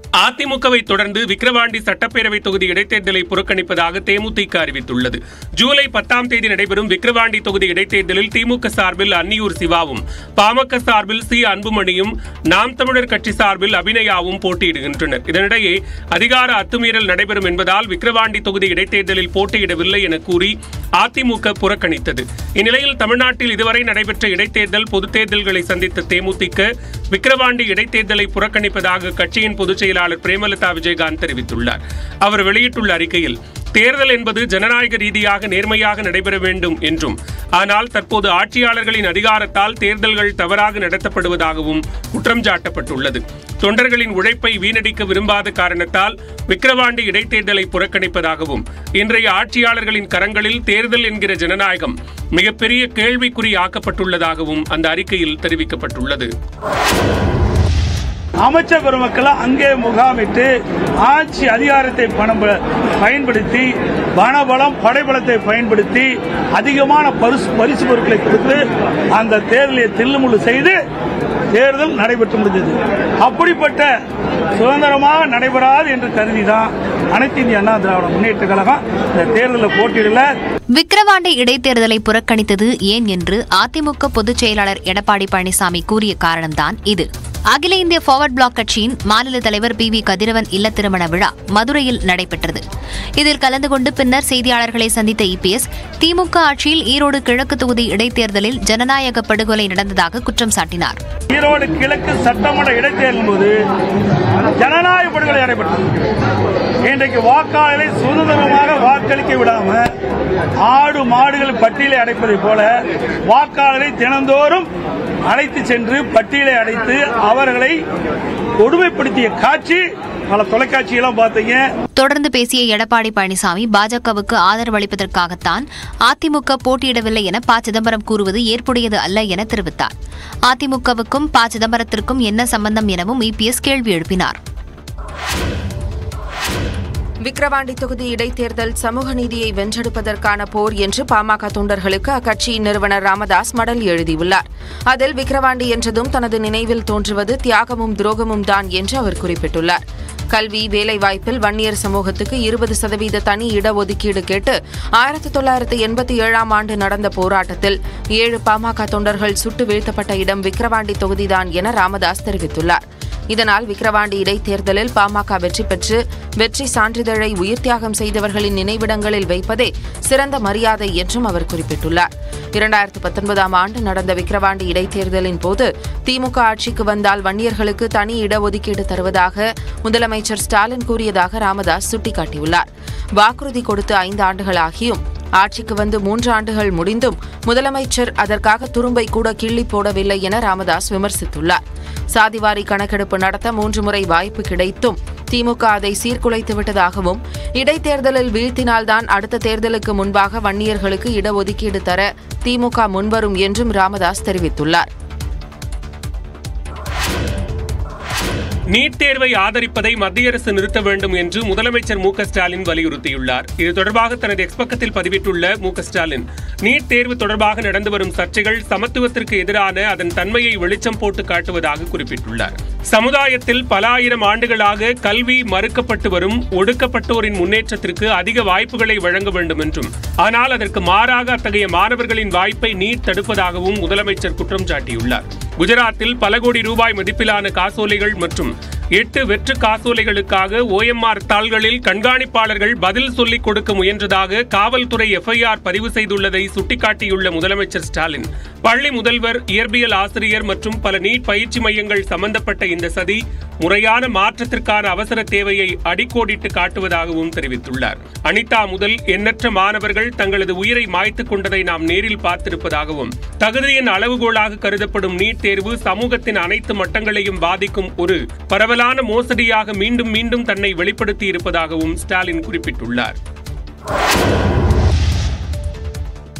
அதிமுகவை தொடர்ந்து விக்கிரவாண்டி சட்டப்பேரவை தொகுதி இடைத்தேர்தலை புறக்கணிப்பதாக தேமுதிக அறிவித்துள்ளது ஜூலை பத்தாம் தேதி நடைபெறும் விக்கிரவாண்டி தொகுதி இடைத்தேர்தலில் திமுக சார்பில் அன்னியூர் சிவாவும் பாமக சார்பில் சி அன்புமணியும் நாம் தமிழர் கட்சி சார்பில் அபிநயாவும் போட்டியிடுகின்றனர் இதனிடையே அதிகார அத்துமீறல் நடைபெறும் என்பதால் விக்கிரவாண்டி தொகுதி இடைத்தேர்தலில் போட்டியிடவில்லை என கூறி அதிமுக புறக்கணித்தது இந்நிலையில் தமிழ்நாட்டில் இதுவரை நடைபெற்ற இடைத்தேர்தல் பொதுத் தேர்தல்களை சந்தித்த தேமுதிக விக்கிரவாண்டி இடைத்தேர்தலை புறக்கணிப்பதாக கட்சியின் பொதுச் செயலாளர் பிரேமலதா விஜயகாந்த் தெரிவித்துள்ளார் அவர் வெளியிட்டுள்ள அறிக்கையில் தேர்தல் என்பது ஜனநாயக ரீதியாக நேர்மையாக நடைபெற வேண்டும் என்றும் ஆனால் தற்போது ஆட்சியாளர்களின் அதிகாரத்தால் தேர்தல்கள் தவறாக நடத்தப்படுவதாகவும் குற்றம் சாட்டப்பட்டுள்ளது தொண்டர்களின் உழைப்பை வீணடிக்க விரும்பாத காரணத்தால் விக்கிரவாண்டி இடைத்தேர்தலை புறக்கணிப்பதாகவும் இன்றைய ஆட்சியாளர்களின் கரங்களில் தேர்தல் என்கிற ஜனநாயகம் மிகப்பெரிய கேள்விக்குறி ஆக்கப்பட்டுள்ளதாகவும் அந்த அறிக்கையில் தெரிவிக்கப்பட்டுள்ளது அமைச்சர் பெருமக்கள் அங்கே முகாமிட்டு ஆட்சி அதிகாரத்தை பணம் ப- பயன்படுத்தி பணபலம் படைபலத்தை பயன்படுத்தி அதிகமான பரிசு பரிசு பொருட்களை கொடுத்து அந்த தேர்தலை தில்லுமுள்ளு செய்து தேர்தல் நடைபெற்று முடிந்தது அப்படிப்பட்ட சுதந்திரமாக நடைபெறாது என்று கருதிதான் அனைத்து இந்திய அண்ணா திராவிட முன்னேற்ற கழகம் இந்த தேர்தலில் போட்டியிடல விக்கிரவாண்டி இடைத்தேர்தலை புறக்கணித்தது ஏன் என்று அதிமுக பொதுச் செயலாளர் எடப்பாடி பழனிசாமி கூறிய காரணம்தான் இது அகில இந்திய ஃபார்வர்ட் பிளாக் கட்சியின் மாநில தலைவர் பி வி கதிரவன் இல்ல திருமண விழா மதுரையில் நடைபெற்றது இதில் கலந்து கொண்டு பின்னர் செய்தியாளர்களை சந்தித்த இபிஎஸ் திமுக ஆட்சியில் ஈரோடு கிழக்கு தொகுதி இடைத்தேர்தலில் ஜனநாயக படுகொலை நடந்ததாக குற்றம் சாட்டினார் ஈரோடு கிழக்கு சட்டமன்ற இடைத்தேர்தலின் போது ஜனநாயக படுகொலை நடைபெற்றது இன்றைக்கு வாக்காளரை சுதந்திரமாக வாக்களிக்க விடாம ஆடு மாடுகள் பட்டியலை அடைப்பதைப் போல வாக்காளரை தினந்தோறும் அழைத்து சென்று பட்டியலை அடைத்து அவர்களை கொடுமைப்படுத்திய காட்சி பல தொலைக்காட்சியெல்லாம் பார்த்தீங்க தொடர்ந்து பேசிய எடப்பாடி பழனிசாமி பாஜகவுக்கு ஆதரவு அளிப்பதற்காகத்தான் அதிமுக போட்டியிடவில்லை என ப சிதம்பரம் கூறுவது ஏற்புடையது அல்ல என தெரிவித்தார் அதிமுகவுக்கும் ப சிதம்பரத்திற்கும் என்ன சம்பந்தம் எனவும் இபிஎஸ் கேள்வி எழுப்பினார் விக்கிரவாண்டி தொகுதி இடைத்தேர்தல் சமூக நீதியை வென்றெடுப்பதற்கான போர் என்று பாமக தொண்டர்களுக்கு அக்கட்சியின் நிறுவனர் ராமதாஸ் மடல் எழுதியுள்ளார் அதில் விக்கிரவாண்டி என்றதும் தனது நினைவில் தோன்றுவது தியாகமும் துரோகமும் தான் என்று அவர் குறிப்பிட்டுள்ளார் கல்வி வேலைவாய்ப்பில் வன்னியர் சமூகத்துக்கு இருபது சதவீத தனி இடஒதுக்கீடு கேட்டு ஆயிரத்தி தொள்ளாயிரத்து எண்பத்தி ஏழாம் ஆண்டு நடந்த போராட்டத்தில் ஏழு பாமக தொண்டர்கள் சுட்டு வீழ்த்தப்பட்ட இடம் விக்கிரவாண்டி தொகுதிதான் என ராமதாஸ் தெரிவித்துள்ளார் இதனால் விக்கிரவாண்டி இடைத்தேர்தலில் பாமக வெற்றி பெற்று வெற்றி சான்றிதழை உயிர்த்தியாகம் செய்தவர்களின் நினைவிடங்களில் வைப்பதே சிறந்த மரியாதை என்றும் அவர் குறிப்பிட்டுள்ளார் இரண்டாயிரத்து பத்தொன்பதாம் ஆண்டு நடந்த விக்கிரவாண்டி இடைத்தேர்தலின் போது திமுக ஆட்சிக்கு வந்தால் வன்னியர்களுக்கு தனி இடஒதுக்கீடு தருவதாக முதலமைச்சர் ஸ்டாலின் கூறியதாக ராமதாஸ் சுட்டிக்காட்டியுள்ளார் வாக்குறுதி கொடுத்து ஐந்து ஆண்டுகளாகியும் ஆட்சிக்கு வந்து மூன்று ஆண்டுகள் முடிந்தும் முதலமைச்சர் அதற்காக துரும்பை கூட கிள்ளி போடவில்லை என ராமதாஸ் விமர்சித்துள்ளார் சாதிவாரி கணக்கெடுப்பு நடத்த மூன்று முறை வாய்ப்பு கிடைத்தும் திமுக அதை சீர்குலைத்து விட்டதாகவும் இடைத்தேர்தலில் வீழ்த்தினால்தான் அடுத்த தேர்தலுக்கு முன்பாக வன்னியர்களுக்கு இடஒதுக்கீடு தர திமுக முன்வரும் என்றும் ராமதாஸ் தெரிவித்துள்ளார் நீட் தேர்வை ஆதரிப்பதை மத்திய அரசு நிறுத்த வேண்டும் என்று முதலமைச்சர் மு க ஸ்டாலின் வலியுறுத்தியுள்ளார் இது தொடர்பாக தனது எக்ஸ் பக்கத்தில் பதிவிட்டுள்ள மு க ஸ்டாலின் நீட் தேர்வு தொடர்பாக நடந்து வரும் சர்ச்சைகள் சமத்துவத்திற்கு எதிரான அதன் தன்மையை வெளிச்சம் போட்டு காட்டுவதாக குறிப்பிட்டுள்ளார் சமுதாயத்தில் பல ஆயிரம் ஆண்டுகளாக கல்வி மறுக்கப்பட்டு வரும் ஒடுக்கப்பட்டோரின் முன்னேற்றத்திற்கு அதிக வாய்ப்புகளை வழங்க வேண்டும் என்றும் ஆனால் அதற்கு மாறாக அத்தகைய மாணவர்களின் வாய்ப்பை நீட் தடுப்பதாகவும் முதலமைச்சர் குற்றம் சாட்டியுள்ளார் குஜராத்தில் பல கோடி ரூபாய் மதிப்பிலான காசோலைகள் மற்றும் எட்டு வெற்று காசோலைகளுக்காக ஓஎம்ஆர் தாள்களில் கண்காணிப்பாளர்கள் பதில் சொல்லிக் கொடுக்க முயன்றதாக காவல்துறை எஃப்ஐஆர் பதிவு செய்துள்ளதை சுட்டிக்காட்டியுள்ள முதலமைச்சர் ஸ்டாலின் பள்ளி முதல்வர் இயற்பியல் ஆசிரியர் மற்றும் பல நீட் பயிற்சி மையங்கள் சம்பந்தப்பட்ட இந்த சதி முறையான மாற்றத்திற்கான அவசர தேவையை அடிக்கோடிட்டு காட்டுவதாகவும் தெரிவித்துள்ளார் அனிதா முதல் எண்ணற்ற மாணவர்கள் தங்களது உயிரை மாய்த்துக் கொண்டதை நாம் நேரில் பார்த்திருப்பதாகவும் தகுதியின் அளவுகோலாக கருதப்படும் நீட் தேர்வு சமூகத்தின் அனைத்து மட்டங்களையும் பாதிக்கும் ஒரு பரவலான மோசடியாக மீண்டும் மீண்டும் தன்னை வெளிப்படுத்தி இருப்பதாகவும் ஸ்டாலின் குறிப்பிட்டுள்ளார்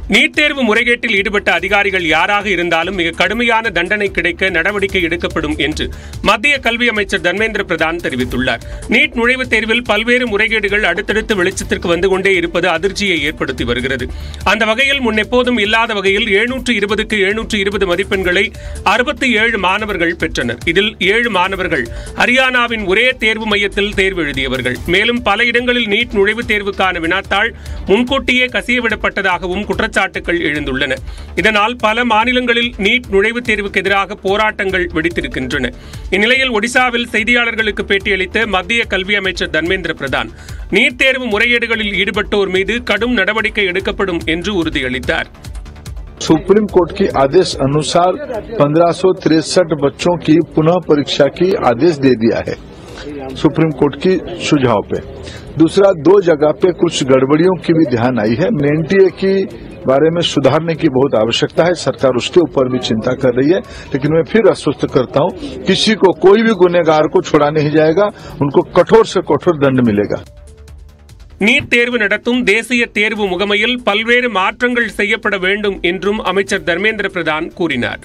நீட் தேர்வு முறைகேட்டில் ஈடுபட்ட அதிகாரிகள் யாராக இருந்தாலும் மிக கடுமையான தண்டனை கிடைக்க நடவடிக்கை எடுக்கப்படும் என்று மத்திய கல்வி அமைச்சர் தர்மேந்திர பிரதான் தெரிவித்துள்ளார் நீட் நுழைவுத் தேர்வில் பல்வேறு முறைகேடுகள் அடுத்தடுத்து வெளிச்சத்திற்கு வந்து கொண்டே இருப்பது அதிர்ச்சியை ஏற்படுத்தி வருகிறது அந்த வகையில் முன்னெப்போதும் இல்லாத வகையில் எழுநூற்று இருபதுக்கு எழுநூற்று இருபது மதிப்பெண்களை அறுபத்தி ஏழு மாணவர்கள் பெற்றனர் இதில் ஏழு மாணவர்கள் ஹரியானாவின் ஒரே தேர்வு மையத்தில் தேர்வு எழுதியவர்கள் மேலும் பல இடங்களில் நீட் நுழைவுத் தேர்வுக்கான வினாத்தாள் முன்கூட்டியே கசியவிடப்பட்டதாகவும் குற்றச்சாட்டுகள் எழுந்துள்ளன இதனால் பல மாநிலங்களில் நீட் நுழைவுத் தேர்வுக்கு எதிராக போராட்டங்கள் வெடித்திருக்கின்றன இந்நிலையில் ஒடிசாவில் செய்தியாளர்களுக்கு பேட்டியளித்த மத்திய கல்வி அமைச்சர் தர்மேந்திர பிரதான் நீட் தேர்வு முறைகேடுகளில் ஈடுபட்டோர் மீது கடும் நடவடிக்கை எடுக்கப்படும் என்று உறுதியளித்தார் सुप्रीम कोर्ट की आदेश अनुसार पंद्रह बच्चों की पुनः परीक्षा की आदेश दे दिया है सुप्रीम कोर्ट की सुझाव पे दूसरा दो जगह पे कुछ गड़बड़ियों की भी ध्यान आई है एनटीए की बारे में सुधारने की बहुत आवश्यकता है सरकार उसके ऊपर भी चिंता कर रही है लेकिन मैं फिर आश्वस्त करता हूं किसी को कोई भी गुनेगार को छोड़ा नहीं जाएगा उनको कठोर से कठोर दंड मिलेगा நீட் தேர்வு நடத்தும் தேசிய தேர்வு முகமையில் பல்வேறு மாற்றங்கள் செய்யப்பட வேண்டும் என்றும் அமைச்சர் தர்மேந்திர பிரதான் கூறினார்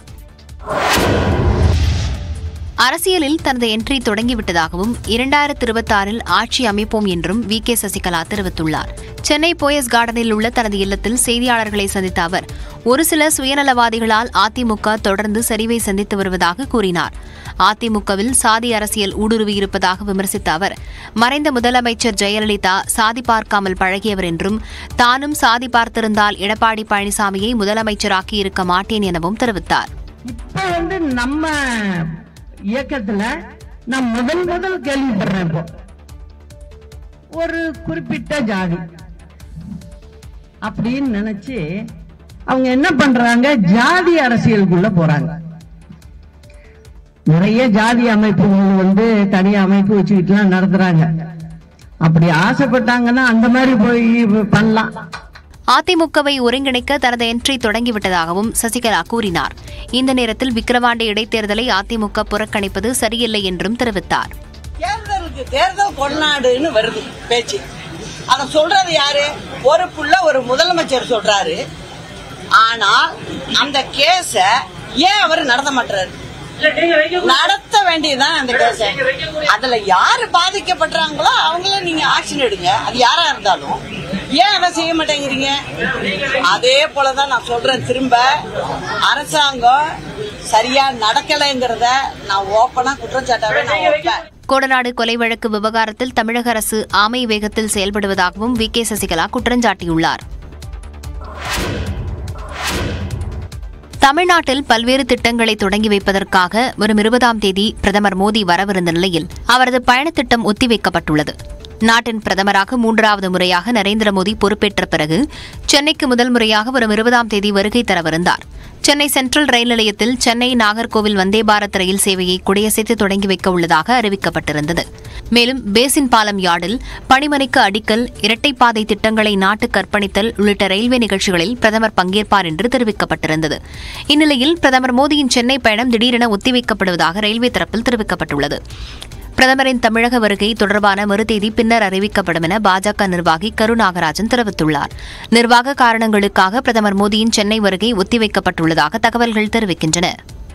அரசியலில் தனது என்ட்ரி தொடங்கிவிட்டதாகவும் இரண்டாயிரத்தி இருபத்தி ஆறில் ஆட்சி அமைப்போம் என்றும் வி கே சசிகலா தெரிவித்துள்ளார் சென்னை போயஸ் கார்டனில் உள்ள தனது இல்லத்தில் செய்தியாளர்களை சந்தித்த அவர் ஒரு சில சுயநலவாதிகளால் அதிமுக தொடர்ந்து சரிவை சந்தித்து வருவதாக கூறினார் அதிமுகவில் சாதி அரசியல் ஊடுருவியிருப்பதாக விமர்சித்த அவர் மறைந்த முதலமைச்சர் ஜெயலலிதா சாதி பார்க்காமல் பழகியவர் என்றும் தானும் சாதி பார்த்திருந்தால் எடப்பாடி பழனிசாமியை முதலமைச்சராக்கி இருக்க மாட்டேன் எனவும் தெரிவித்தார் இப்ப வந்து நம்ம இயக்கத்துல நான் முதல் முதல் கேள்விப்படுறேன் இப்போ ஒரு குறிப்பிட்ட ஜாதி அப்படின்னு நினைச்சு அவங்க என்ன பண்றாங்க ஜாதி அரசியலுக்குள்ள போறாங்க நிறைய ஜாதி அமைப்புகள் வந்து தனி அமைப்பு வச்சுக்கிட்டுலாம் நடத்துறாங்க அப்படி ஆசைப்பட்டாங்கன்னா அந்த மாதிரி போய் பண்ணலாம் அதிமுகவை ஒருங்கிணைக்க தனது என்ட்ரி தொடங்கிவிட்டதாகவும் சசிகலா கூறினார் இந்த நேரத்தில் விக்கிரவாண்டி இடைத்தேர்தலை அதிமுக புறக்கணிப்பது சரியில்லை என்றும் தெரிவித்தார் தேர்தலுக்கு தேர்தல் கொண்டாடுன்னு வருது பேச்சு அத சொல்றது யாரு ஒரு புள்ள ஒரு முதலமைச்சர் சொல்றாரு ஆனால் அந்த கேஸ ஏன் அவர் நடத்த மாட்டாரு நடத்த வேண்டியதுதான் அந்த கேஸ அதுல யாரு பாதிக்கப்பட்டாங்களோ அவங்கள நீங்க ஆக்ஷன் எடுங்க அது யாரா இருந்தாலும் ஏன் அதை செய்ய மாட்டேங்கிறீங்க அதே போலதான் நான் சொல்றேன் திரும்ப அரசாங்கம் சரியா நடக்கலைங்கிறத நான் ஓப்பனா குற்றச்சாட்டாவே நான் வைப்பேன் கோடநாடு கொலை வழக்கு விவகாரத்தில் தமிழக அரசு ஆமை வேகத்தில் செயல்படுவதாகவும் வி கே சசிகலா குற்றஞ்சாட்டியுள்ளார் தமிழ்நாட்டில் பல்வேறு திட்டங்களை தொடங்கி வைப்பதற்காக வரும் இருபதாம் தேதி பிரதமர் மோடி வரவிருந்த நிலையில் அவரது பயணத்திட்டம் ஒத்திவைக்கப்பட்டுள்ளது நாட்டின் பிரதமராக மூன்றாவது முறையாக நரேந்திர மோடி பொறுப்பேற்ற பிறகு சென்னைக்கு முதல் முறையாக வரும் இருபதாம் தேதி வருகை தரவிருந்தார் சென்னை சென்ட்ரல் ரயில் நிலையத்தில் சென்னை நாகர்கோவில் வந்தே பாரத் ரயில் சேவையை கொடியசைத்து தொடங்கி வைக்க உள்ளதாக அறிவிக்கப்பட்டிருந்தது மேலும் பேசின் பாலம் யார்டில் பணிமனைக்கு அடிக்கல் இரட்டைப்பாதை திட்டங்களை நாட்டுக்கு அர்ப்பணித்தல் உள்ளிட்ட ரயில்வே நிகழ்ச்சிகளில் பிரதமர் பங்கேற்பார் என்று தெரிவிக்கப்பட்டிருந்தது இந்நிலையில் பிரதமர் மோடியின் சென்னை பயணம் திடீரென ஒத்திவைக்கப்படுவதாக ரயில்வே தரப்பில் தெரிவிக்கப்பட்டுள்ளது பிரதமரின் தமிழக வருகை தொடர்பான மறுதேதி பின்னர் அறிவிக்கப்படும் என பாஜக நிர்வாகி கரு நாகராஜன் தெரிவித்துள்ளார் நிர்வாக காரணங்களுக்காக பிரதமர் மோடியின் சென்னை வருகை ஒத்திவைக்கப்பட்டுள்ளதாக தகவல்கள் தெரிவிக்கின்றன